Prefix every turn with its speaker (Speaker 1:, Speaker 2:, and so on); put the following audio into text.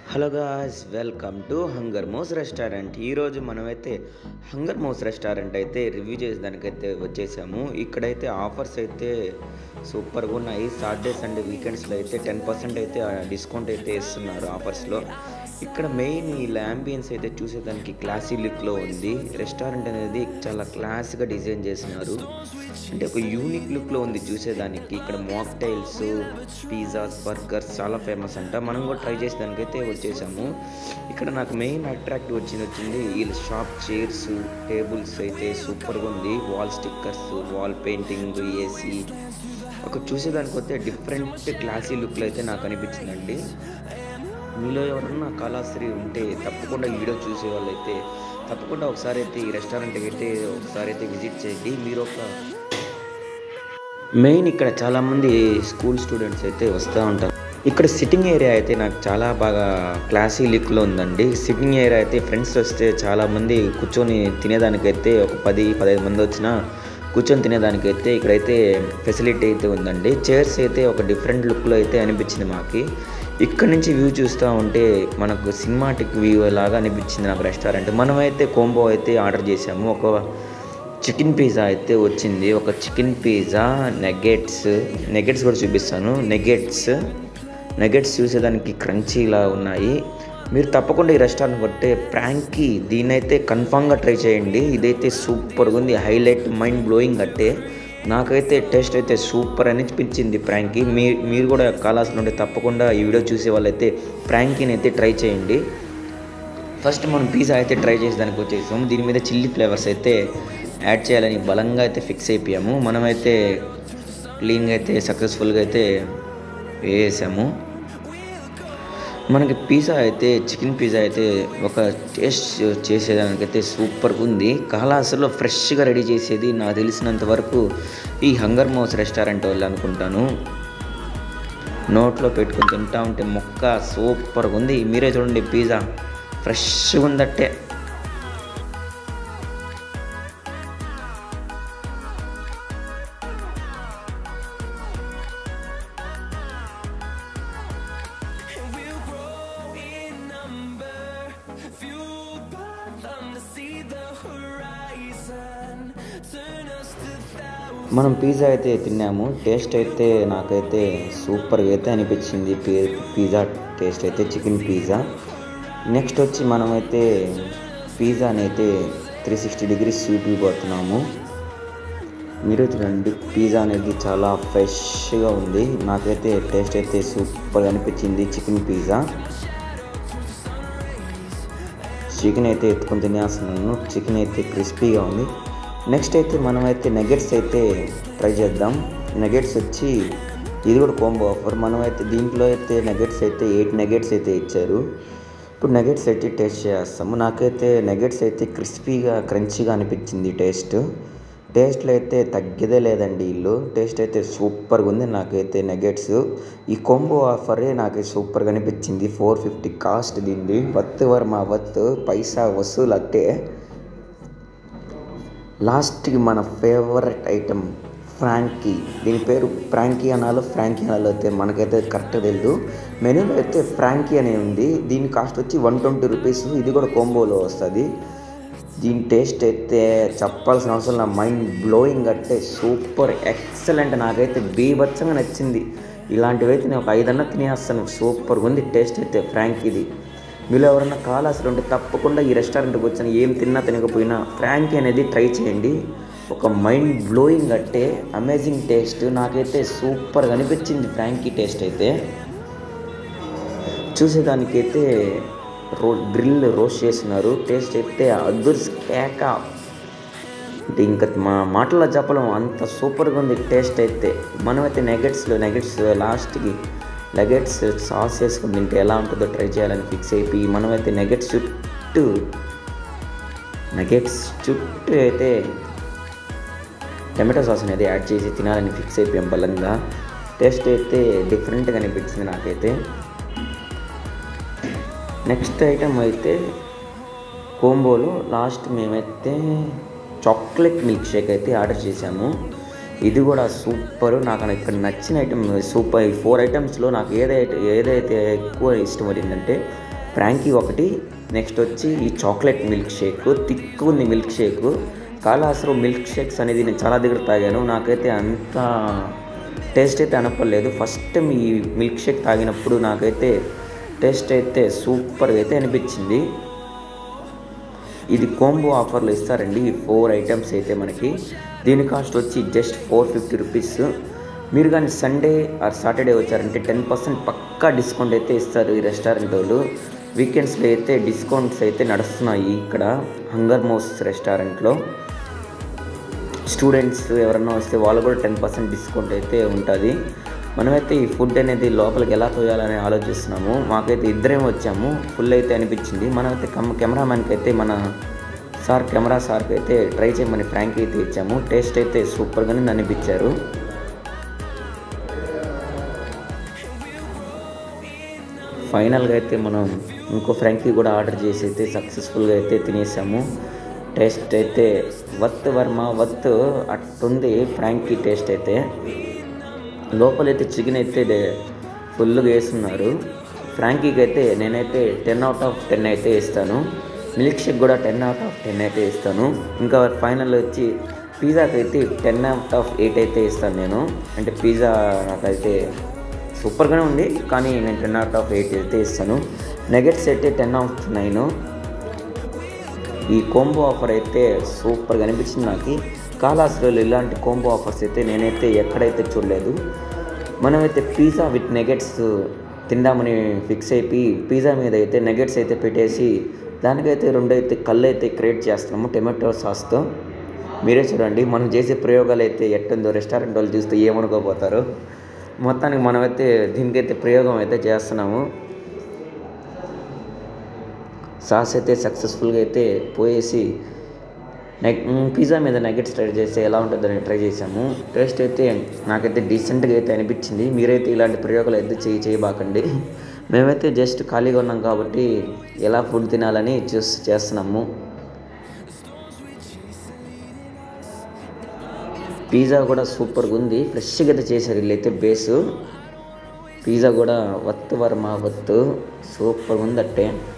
Speaker 1: Hello guys welcome to hunger moss restaurant ఈరోజు మనమైతే hunger moss restaurant అయితే review చేసేదానికైతే వచ్చేసాము ఇక్కడైతే ఆఫర్స్ అయితే సూపర్గా ఉన్నాయి సాటర్డే సండే వీకెండ్స్లో అయితే టెన్ పర్సెంట్ అయితే డిస్కౌంట్ అయితే ఇస్తున్నారు ఆఫర్స్లో ఇక్కడ మెయిన్ ఈ ల్యాంబియన్స్ అయితే చూసేదానికి క్లాసీ లుక్లో ఉంది రెస్టారెంట్ అనేది చాలా క్లాస్గా డిజైన్ చేసినారు అంటే ఒక యూనిక్ లుక్లో ఉంది చూసేదానికి ఇక్కడ మాక్టైల్స్ పిజ్జాస్ బర్గర్స్ చాలా ఫేమస్ అంట మనం కూడా ట్రై చేసేదానికైతే వచ్చేసాము ఇక్కడ నాకు మెయిన్ అట్రాక్ట్ వచ్చింది వచ్చింది వీళ్ళ షాప్ చైర్స్ టేబుల్స్ అయితే సూపర్గా ఉంది wall stickers wall painting AC ఒక చూసేదానికి వస్తే డిఫరెంట్ క్లాసీ లుక్లో అయితే నాకు అనిపించిందండి మీలో ఎవరన్నా కళాశ్రీ ఉంటే తప్పకుండా ఈ వీడియో చూసే వాళ్ళైతే తప్పకుండా ఒకసారి అయితే ఈ రెస్టారెంట్కి అయితే ఒకసారి అయితే విజిట్ చేయండి మీరు ఒక మెయిన్ ఇక్కడ చాలామంది స్కూల్ స్టూడెంట్స్ అయితే వస్తూ ఉంటారు ఇక్కడ సిట్టింగ్ ఏరియా అయితే నాకు చాలా బాగా క్లాసీ లుక్లో ఉందండి సిట్టింగ్ ఏరియా అయితే ఫ్రెండ్స్ వస్తే చాలామంది కూర్చొని తినేదానికైతే ఒక పది పదహైదు మంది వచ్చినా కూర్చొని తినేదానికైతే ఇక్కడైతే ఫెసిలిటీ అయితే ఉందండి చైర్స్ అయితే ఒక డిఫరెంట్ లుక్లో అయితే అనిపించింది మాకు ఇక్కడ నుంచి వ్యూ చూస్తూ ఉంటే మనకు సినిమాటిక్ వ్యూ లాగా అనిపించింది నాకు రెస్టారెంట్ మనమైతే కోంబో అయితే ఆర్డర్ చేసాము ఒక చికెన్ పిజ్జా అయితే వచ్చింది ఒక చికెన్ పిజ్జా నెగెట్స్ నెగెట్స్ కూడా చూపిస్తాను నెగెట్స్ నెగెట్స్ చూసేదానికి క్రంచీలా ఉన్నాయి మీరు తప్పకుండా ఈ రెస్టారెంట్ కొట్టే ప్రాంక్కి దీన్నైతే కన్ఫామ్గా ట్రై చేయండి ఇదైతే సూపర్గా ఉంది హైలైట్ మైండ్ బ్లోయింగ్ అట్టే నాకైతే టేస్ట్ అయితే సూపర్ అనిపించింది ప్రాంక్కి మీ మీరు కూడా కాలాల్సిన ఉంటే తప్పకుండా ఈ వీడియో చూసే వాళ్ళైతే ప్రాంకీని అయితే ట్రై చేయండి ఫస్ట్ మనం పిజ్జా అయితే ట్రై చేసేదానికి వచ్చేసాము దీని మీద చిల్లీ ఫ్లేవర్స్ అయితే యాడ్ చేయాలని బలంగా అయితే ఫిక్స్ అయిపోయాము మనమైతే క్లీన్గా అయితే సక్సెస్ఫుల్గా అయితే వేసాము మనకి పిజ్జా అయితే చికెన్ పిజ్జా అయితే ఒక టేస్ట్ చేసేదానికైతే సూపర్గా ఉంది కలాసలో ఫ్రెష్గా రెడీ చేసేది నాకు తెలిసినంత వరకు ఈ హంగర్ మౌస్ రెస్టారెంట్ వాళ్ళు అనుకుంటాను నోట్లో పెట్టుకుని తింటా ఉంటే మొక్క సూపర్గా ఉంది మీరే చూడండి పిజ్జా ఫ్రెష్గా ఉందట్టే
Speaker 2: We'll grow in number, fueled by them to see the horizon. Turn us to thousands.
Speaker 1: మనం పిజ్జా అయితే తిన్నాము టేస్ట్ అయితే నాకైతే సూపర్గా అయితే అనిపించింది పి- పిజ్జా టేస్ట్ అయితే చికెన్ పిజ్జా నెక్స్ట్ వచ్చి మనమైతే పిజ్జాని అయితే త్రీ సిక్స్టీ డిగ్రీస్ చూపిపోతున్నాము మీరు చూడండి పిజ్జా అనేది చాలా ఫ్రెష్గా ఉంది నాకైతే టేస్ట్ అయితే సూపర్గా అనిపించింది చికెన్ పిజ్జా చికెన్ అయితే ఎత్తుకొని తినేస్తున్నాను చికెన్ అయితే క్రిస్పీగా ఉంది నెక్స్ట్ అయితే మనమైతే నెగెట్స్ అయితే ట్రై చేద్దాం నెగెట్స్ వచ్చి ఇది కూడా కోంబో ఆఫర్ మనమైతే దీంట్లో అయితే నెగెట్స్ అయితే ఎయిట్ నెగెట్స్ అయితే ఇచ్చారు ఇప్పుడు నెగెట్స్ అయితే టేస్ట్ చేస్తాము నాకైతే నెగెట్స్ అయితే క్రిస్పీగా క్రంచీగా అనిపించింది టేస్ట్ టేస్ట్లో అయితే తగ్గేదే లేదండి వీళ్ళు టేస్ట్ అయితే సూపర్గా ఉంది నాకైతే నెగెట్స్ ఈ కొంబో ఆఫరే నాకు సూపర్గా అనిపించింది ఫోర్ ఫిఫ్టీ కాస్ట్ దీన్ని వత్ వర్ మా వత్ పైసా వసూలు అట్టే లాస్ట్కి మన ఫేవరెట్ ఐటమ్ ఫ్రాంకీ దీని పేరు ఫ్రాంకీ అనాలో ఫ్రాంకీ అనాలో అయితే మనకైతే కరెక్ట్ తెలియదు మెనూలో అయితే ఫ్రాంకీ అనే ఉంది దీని కాస్ట్ వచ్చి వన్ ట్వంటీ రూపీస్ ఇది కూడా కోంబోలో వస్తుంది దీని టేస్ట్ అయితే చెప్పాల్సిన అవసరం నా మైండ్ బ్లోయింగ్ అంటే సూపర్ ఎక్సలెంట్ నాకైతే బీభత్సంగా నచ్చింది ఇలాంటివి అయితే నేను ఒక ఐదన్నా తినేస్తాను సూపర్గా ఉంది టేస్ట్ అయితే ఫ్రాంక్ ఇది మీలో ఎవరైనా కావాల్సి ఉంటే తప్పకుండా ఈ రెస్టారెంట్కి వచ్చాను ఏం తిన్నా తినకపోయినా ఫ్రాంకీ అనేది ట్రై చేయండి ఒక మైండ్ బ్లోయింగ్ అంటే అమేజింగ్ టేస్ట్ నాకైతే సూపర్గా అనిపించింది ఫ్రాంకీ టేస్ట్ అయితే చూసేదానికైతే రో గ్రిల్ రోస్ట్ చేస్తున్నారు టేస్ట్ అయితే అదుర్స్ కేక అంటే ఇంకా మా మాటల్లో చెప్పలేం అంత సూపర్గా ఉంది టేస్ట్ అయితే మనమైతే నెగెట్స్లో నెగెట్స్ లాస్ట్కి నెగెట్స్ సాస్ వేసుకుని తింటే ఎలా ఉంటుందో ట్రై చేయాలని ఫిక్స్ అయిపోయి మనమైతే నెగెట్స్ చుట్టూ నెగెట్స్ చుట్టూ అయితే టమాటో సాస్ అనేది యాడ్ చేసి తినాలని ఫిక్స్ అయిపోయాం బలంగా టేస్ట్ అయితే డిఫరెంట్గా అనిపించింది నాకైతే నెక్స్ట్ ఐటమ్ అయితే కోంబోలో లాస్ట్ మేమైతే చాక్లెట్ మిల్క్ షేక్ అయితే ఆర్డర్ చేశాము ఇది కూడా సూపర్ నాకు ఇక్కడ నచ్చిన ఐటమ్ సూపర్ ఈ ఫోర్ ఐటమ్స్లో నాకు ఏదైతే ఏదైతే ఎక్కువ ఇష్టపడిందంటే ఫ్రాంకీ ఒకటి నెక్స్ట్ వచ్చి ఈ చాక్లెట్ మిల్క్ షేక్ థిక్ ఉంది మిల్క్ షేక్ కాలాసరు మిల్క్ షేక్స్ అనేది నేను చాలా దగ్గర తాగాను నాకైతే అంత టేస్ట్ అయితే అనపలేదు ఫస్ట్ టైం ఈ మిల్క్ షేక్ తాగినప్పుడు నాకైతే టేస్ట్ అయితే సూపర్గా అయితే అనిపించింది ఇది కోంబో ఆఫర్లో ఇస్తారండి ఈ ఫోర్ ఐటమ్స్ అయితే మనకి దీని కాస్ట్ వచ్చి జస్ట్ ఫోర్ ఫిఫ్టీ రూపీస్ మీరు కానీ సండే ఆర్ సాటర్డే వచ్చారంటే టెన్ పర్సెంట్ పక్కా డిస్కౌంట్ అయితే ఇస్తారు ఈ రెస్టారెంట్ వాళ్ళు వీకెండ్స్లో అయితే డిస్కౌంట్స్ అయితే నడుస్తున్నాయి ఇక్కడ హంగర్ మోస్ రెస్టారెంట్లో స్టూడెంట్స్ ఎవరన్నా వస్తే వాళ్ళు కూడా టెన్ పర్సెంట్ డిస్కౌంట్ అయితే ఉంటుంది మనమైతే ఈ ఫుడ్ అనేది లోపలికి ఎలా తోయాలని ఆలోచిస్తున్నాము మాకైతే ఇద్దరేం వచ్చాము ఫుల్ అయితే అనిపించింది మనమైతే కమ్ కెమెరామ్యాన్కి అయితే మన సార్ కెమెరా సార్కి అయితే ట్రై చేయమని ఫ్రాంక్ అయితే ఇచ్చాము టేస్ట్ అయితే సూపర్గానే అనిపించారు ఫైనల్గా అయితే మనం ఇంకో ఫ్రాంకీ కూడా ఆర్డర్ చేసి అయితే సక్సెస్ఫుల్గా అయితే తినేసాము టేస్ట్ అయితే వత్ వర్మ వత్ అట్టుంది ఫ్రాంకీ టేస్ట్ అయితే లోపలైతే చికెన్ అయితే డే- ఫుల్గా వేస్తున్నారు ఫ్రాంకీకి అయితే నేనైతే టెన్ అవుట్ ఆఫ్ టెన్ అయితే ఇస్తాను మిల్క్ షేక్ కూడా టెన్ అవుట్ ఆఫ్ టెన్ అయితే ఇస్తాను ఇంకా ఫైనల్ వచ్చి పిజ్జాకి అయితే టెన్ అవుట్ ఆఫ్ ఎయిట్ అయితే ఇస్తాను నేను అంటే పిజ్జా నాకైతే సూపర్గానే ఉంది కానీ నేను టెన్ అవుట్ ఆఫ్ ఎయిట్ అయితే ఇస్తాను నెగెట్స్ అయితే టెన్ ఆఫ్ నైన్ ఈ కోంబో ఆఫర్ అయితే సూపర్గా అనిపించింది నాకు కాలాస్లో ఇలాంటి కోంబో ఆఫర్స్ అయితే నేనైతే ఎక్కడైతే చూడలేదు మనమైతే పిజ్జా విత్ నెగెట్స్ తిందామని ఫిక్స్ అయిపోయి పిజ్జా మీద అయితే నెగెట్స్ అయితే పెట్టేసి దానికైతే రెండైతే కళ్ళు అయితే క్రియేట్ చేస్తున్నాము టొమాటో సాస్తో మీరే చూడండి మనం చేసే ప్రయోగాలు అయితే ఎట్టుందో రెస్టారెంట్ వాళ్ళు చూస్తే ఏమనుకోపోతారు మొత్తానికి మనమైతే దీనికైతే ప్రయోగం అయితే చేస్తున్నాము సాస్ అయితే సక్సెస్ఫుల్గా అయితే పోయేసి నెగ్ పిజ్జా మీద నగెట్స్ ట్రై చేస్తే ఎలా ఉంటుందని ట్రై చేసాము టేస్ట్ అయితే నాకైతే డీసెంట్గా అయితే అనిపించింది మీరైతే ఇలాంటి ప్రయోగాలు అయితే చేయి చేయబాకండి మేమైతే జస్ట్ ఖాళీగా ఉన్నాం కాబట్టి ఎలా ఫుడ్ తినాలని చూస్ చేస్తున్నాము పిజ్జా కూడా సూపర్గా ఉంది ఫ్రెష్గా అయితే చేశారు వీళ్ళైతే బేసు పిజ్జా కూడా వత్తు వర్మ వత్తు సూపర్గా ఉంది అట్టే